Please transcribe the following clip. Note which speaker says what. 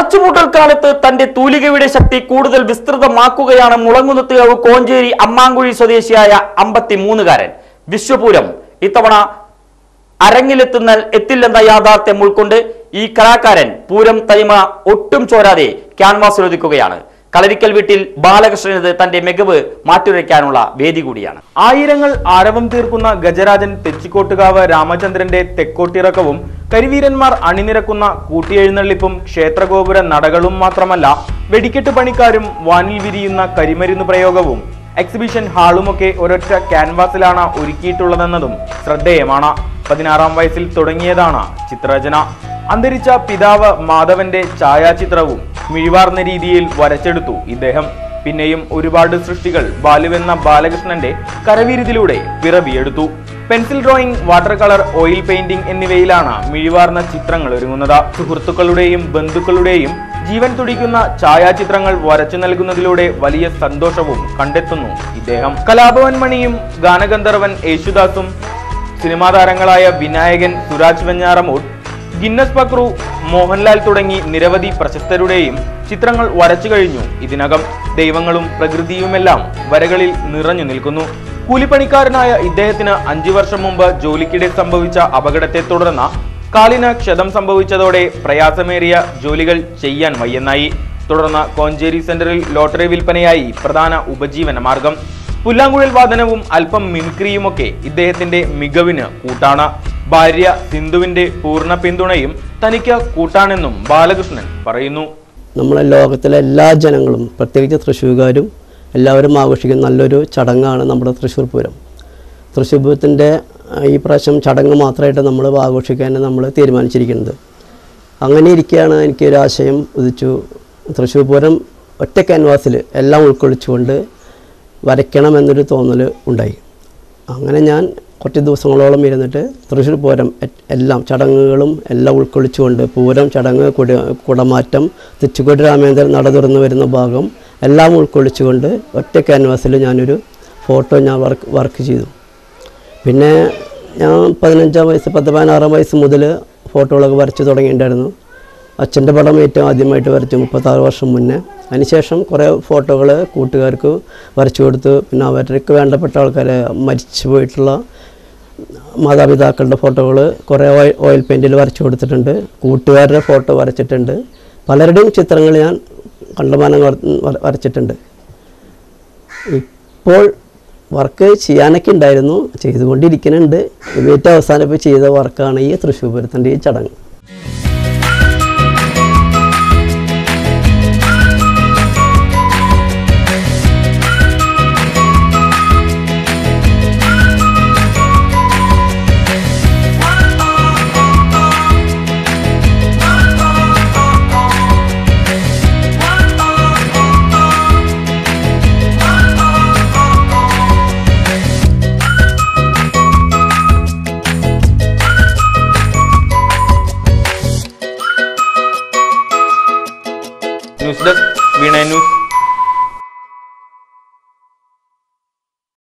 Speaker 1: അടച്ചുപൂട്ടൽ കാലത്ത് തന്റെ തൂലികയുടെ ശക്തി കൂടുതൽ വിസ്തൃതമാക്കുകയാണ് മുളങ്ങുന്നത്തുകാവ് കോഞ്ചേരി അമ്മാങ്കുഴി സ്വദേശിയായ അമ്പത്തിമൂന്നുകാരൻ വിശ്വപൂരം ഇത്തവണ അരങ്ങിലെത്തുന്ന എത്തില്ലെന്ന യാഥാർത്ഥ്യം ഉൾക്കൊണ്ട് ഈ കലാകാരൻ പൂരം തനിമ ഒട്ടും ചോരാതെ ക്യാൻവാസിലൊതുക്കുകയാണ് കളരിക്കൽ വീട്ടിൽ ബാലകൃഷ്ണനത് തന്റെ മികവ് മാറ്റുരയ്ക്കാനുള്ള വേദി കൂടിയാണ്
Speaker 2: ആയിരങ്ങൾ ആരവം തീർക്കുന്ന ഗജരാജൻ തെച്ചിക്കോട്ടുകാവ് രാമചന്ദ്രന്റെ തെക്കോട്ടിറക്കവും കരിവീരന്മാർ അണിനിരക്കുന്ന കൂട്ടിയെഴുന്നള്ളിപ്പും ക്ഷേത്രഗോപുര നടകളും മാത്രമല്ല വെടിക്കെട്ട് പണിക്കാരും വാനിൽ വിരിയുന്ന കരിമരുന്ന് പ്രയോഗവും എക്സിബിഷൻ ഹാളുമൊക്കെ ഒരൊറ്റ ക്യാൻവാസിലാണ് ഒരുക്കിയിട്ടുള്ളതെന്നതും ശ്രദ്ധേയമാണ് പതിനാറാം വയസ്സിൽ തുടങ്ങിയതാണ് ചിത്രരചന അന്തരിച്ച പിതാവ് മാധവന്റെ ഛായാചിത്രവും മിഴിവാർന്ന രീതിയിൽ വരച്ചെടുത്തു ഇദ്ദേഹം പിന്നെയും ഒരുപാട് സൃഷ്ടികൾ ബാലുവെന്ന ബാലകൃഷ്ണന്റെ കരവിരുതിലൂടെ പിറവിയെടുത്തു pencil drawing water colour oil painting എന്നിവയിലാണ് മിഴിവാർന്ന ചിത്രങ്ങൾ ഒരുങ്ങുന്നത് സുഹൃത്തുക്കളുടെയും ബന്ധുക്കളുടെയും ജീവൻ തുടിക്കുന്ന ഛായാചിത്രങ്ങൾ വരച്ചു നൽകുന്നതിലൂടെ വലിയ സന്തോഷവും കണ്ടെത്തുന്നു ഇദ്ദേഹം കലാഭവൻ മണിയും ഗാനഗന്ധർവൻ യേശുദാസും സിനിമാ താരങ്ങളായ വിനായകൻ സുരാജ് വെഞ്ഞാറമൂട്ട് ഗിന്നസ് പക്രു മോഹൻലാൽ തുടങ്ങി നിരവധി പ്രശസ്തരുടെയും ചിത്രങ്ങൾ വരച്ചു കഴിഞ്ഞു ഇതിനകം ദൈവങ്ങളും പ്രകൃതിയുമെല്ലാം വരകളിൽ നിറഞ്ഞു നിൽക്കുന്നു കൂലിപ്പണിക്കാരനായ ഇദ്ദേഹത്തിന് അഞ്ചു വർഷം മുമ്പ് ജോലിക്കിടെ സംഭവിച്ച അപകടത്തെ തുടർന്ന് കാലിന് ക്ഷതം സംഭവിച്ചതോടെ പ്രയാസമേറിയ ജോലികൾ ചെയ്യാൻ വയ്യെന്നായി തുടർന്ന് കോഞ്ചേരി സെന്ററിൽ ലോട്ടറി വിൽപ്പനയായി പ്രധാന ഉപജീവന മാർഗം പുല്ലാങ്കുഴൽ വാദനവും അല്പം മിമിക്രിയുമൊക്കെ ഇദ്ദേഹത്തിന്റെ മികവിന് കൂട്ടാണ് ഭാര്യ സിന്ധുവിന്റെ പൂർണ്ണ പിന്തുണയും തനിക്ക് കൂട്ടാണെന്നും ബാലകൃഷ്ണൻ പറയുന്നു
Speaker 3: നമ്മളെ ലോകത്തിലെ എല്ലാ ജനങ്ങളും പ്രത്യേകിച്ച് തൃശ്ശൂർക്കാരും എല്ലാവരും ആഘോഷിക്കുന്ന നല്ലൊരു ചടങ്ങാണ് നമ്മുടെ തൃശ്ശൂർ പൂരം തൃശ്ശൂർ പൂരത്തിൻ്റെ ഈ പ്രാവശ്യം ചടങ്ങ് മാത്രമായിട്ട് നമ്മൾ ആഘോഷിക്കാൻ നമ്മൾ തീരുമാനിച്ചിരിക്കുന്നത് അങ്ങനെ ഇരിക്കുകയാണ് എനിക്കൊരു ആശയം ഉദിച്ചു തൃശ്ശൂർ പൂരം ഒറ്റ ക്യാൻവാസിൽ എല്ലാം ഉൾക്കൊള്ളിച്ചുകൊണ്ട് വരയ്ക്കണമെന്നൊരു തോന്നൽ ഉണ്ടായി അങ്ങനെ ഞാൻ കുറച്ച് ദിവസങ്ങളോളം ഇരുന്നിട്ട് തൃശ്ശൂർ പൂരം എ- എല്ലാം ചടങ്ങുകളും എല്ലാം ഉൾക്കൊള്ളിച്ചുകൊണ്ട് പൂരം ചടങ്ങ് കുട കുടമാറ്റം തെച്ചുകോട്ട് രാമേന്ദ്രൻ നട തുറന്നു വരുന്ന ഭാഗം എല്ലാം ഉൾക്കൊള്ളിച്ചുകൊണ്ട് ഒറ്റ ക്യാൻവാസിൽ ഞാനൊരു ഫോട്ടോ ഞാൻ വർക്ക് വർക്ക് ചെയ്തു പിന്നെ ഞാൻ പതിനഞ്ചാം വയസ്സ് പത്ത് പതിനാറാം വയസ്സ് മുതൽ ഫോട്ടോകളൊക്കെ വരച്ച് തുടങ്ങിയിട്ടുണ്ടായിരുന്നു അച്ഛൻ്റെ പടം ഏറ്റവും ആദ്യമായിട്ട് വരച്ചു മുപ്പത്താറ് വർഷം മുന്നേ അതിനുശേഷം കുറേ ഫോട്ടോകൾ കൂട്ടുകാർക്ക് വരച്ചു കൊടുത്തു പിന്നെ അവർക്ക് വേണ്ടപ്പെട്ട ആൾക്കാരെ മരിച്ചു പോയിട്ടുള്ള മാതാപിതാക്കളുടെ ഫോട്ടോകൾ കുറേ ഓയിൽ ഓയിൽ പെയിൻറ്റിൽ വരച്ചു കൊടുത്തിട്ടുണ്ട് കൂട്ടുകാരുടെ ഫോട്ടോ വരച്ചിട്ടുണ്ട് പലരുടെയും ചിത്രങ്ങൾ ഞാൻ കണ്ടമാനം വര- വര- വരച്ചിട്ടുണ്ട് ഇപ്പോൾ വർക്ക് ചെയ്യാനൊക്കെ ഉണ്ടായിരുന്നു ചെയ്തുകൊണ്ടിരിക്കുന്നുണ്ട് ഏറ്റവും അവസാനം ഇപ്പോൾ ചെയ്ത വർക്കാണ് ഈ തൃശ്ശൂർ പൂരത്തിൻ്റെ ഈ ചടങ്ങ്
Speaker 2: ന്യൂസ് ഡെസ്ക് വീണ ന്യൂസ്